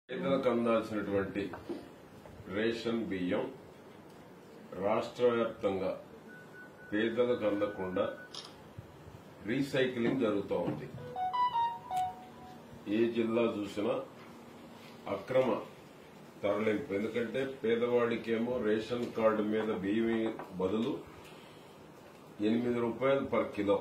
పేదలకు అందాల్సినటువంటి రేషన్ బియ్యం రాష్ట్ర వ్యాప్తంగా పేదలకు అందకుండా రీసైక్లింగ్ జరుగుతూ ఉంది ఏ జిల్లా చూసినా అక్రమ తరలింపు ఎందుకంటే పేదవాడికేమో రేషన్ కార్డు మీద బియ్యం బదులు ఎనిమిది రూపాయలు పర్ కిలో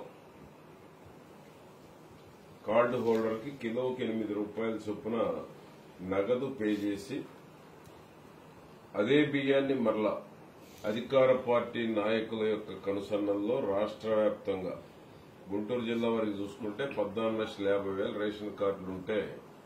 కార్డు హోల్డర్ కి కిలోకి ఎనిమిది రూపాయల చొప్పున నగదు పే చేసి అదే బియ్యాన్ని మరలా అధికార పార్టీ నాయకుల యొక్క కనుసన్నల్లో రాష్ట్ర వ్యాప్తంగా గుంటూరు జిల్లా వరకు చూసుకుంటే పద్నాలుగు లక్షల యాభై వేల రేషన్ కార్డులు ఉంటే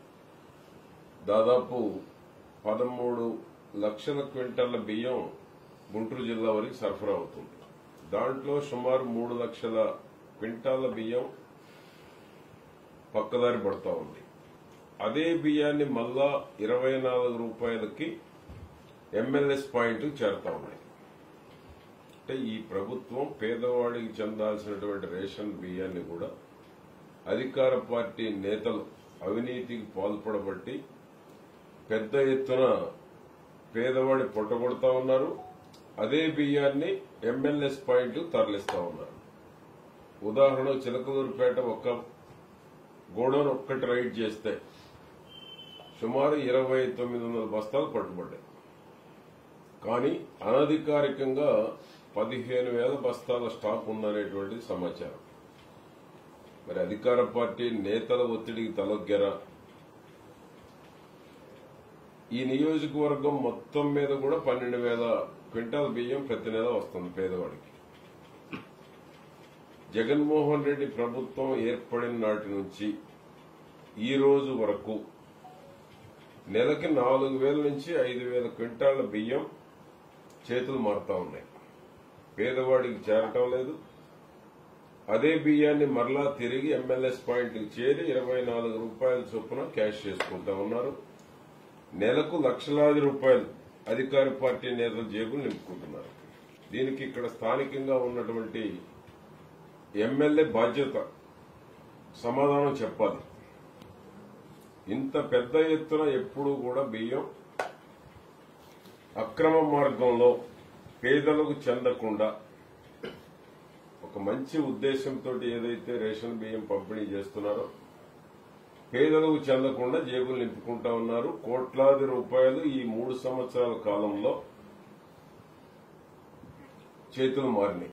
దాదాపు పదమూడు లక్షల క్వింటాల బియ్యం గుంటూరు జిల్లా వరకు సరఫరా అవుతుంది దాంట్లో సుమారు మూడు లక్షల క్వింటాల బియ్యం పక్కదారి పడతా ఉంది అదే బియ్యాన్ని మళ్ళా ఇరవై నాలుగు రూపాయలకి ఎంఎల్ఎస్ పాయింట్ చేరుతా ఉన్నాయి అంటే ఈ ప్రభుత్వం పేదవాడికి చెందాల్సినటువంటి రేషన్ బియ్యాన్ని కూడా అధికార పార్టీ నేతలు అవినీతికి పాల్పడబట్టి పెద్ద ఎత్తున పేదవాడి పొట్టగొడతా ఉన్నారు అదే బియ్యాన్ని ఎంఎల్ఎస్ పాయింట్ తరలిస్తా ఉన్నారు ఉదాహరణ చిలకలూరుపేట ఒక్క గోడౌన్ ఒక్కటి రైడ్ చేస్తే సుమారు ఇరవై తొమ్మిది వందల బస్తాలు పట్టుబడ్డాయి కానీ అనధికారికంగా పదిహేను వేల బస్తాల స్టాక్ ఉందనేటువంటి సమాచారం మరి అధికార పార్టీ నేతల ఒత్తిడికి తలొగ్గారా ఈ నియోజకవర్గం మొత్తం మీద కూడా పన్నెండు వేల క్వింటాల్ బియ్యం ప్రతి నెల వస్తుంది పేదవాడికి జగన్మోహన్ రెడ్డి ప్రభుత్వం ఏర్పడిన నాటి నుంచి ఈ రోజు వరకు నెలకి నాలుగు వేల నుంచి ఐదు వేల క్వింటాళ్ల బియ్యం చేతులు మారుతా ఉన్నాయి పేదవాడికి చేరటం లేదు అదే బియ్యాన్ని మరలా తిరిగి ఎమ్మెల్యేస్ పాయింట్కి చేరి ఇరవై నాలుగు రూపాయల చొప్పున క్యాష్ చేసుకుంటా ఉన్నారు నెలకు లక్షలాది రూపాయలు అధికార పార్టీ నేతల జేబులు నింపుకుంటున్నారు దీనికి ఇక్కడ స్థానికంగా ఉన్నటువంటి ఎమ్మెల్యే బాధ్యత సమాధానం చెప్పాలి ఇంత పెద్ద ఎత్తున ఎప్పుడూ కూడా బియ్యం అక్రమ మార్గంలో పేదలకు చెందకుండా ఒక మంచి ఉద్దేశంతో ఏదైతే రేషన్ బియ్యం పంపిణీ చేస్తున్నారో పేదలకు చెందకుండా జేబులు నింపుకుంటా ఉన్నారు కోట్లాది రూపాయలు ఈ మూడు సంవత్సరాల కాలంలో చేతులు మారినాయి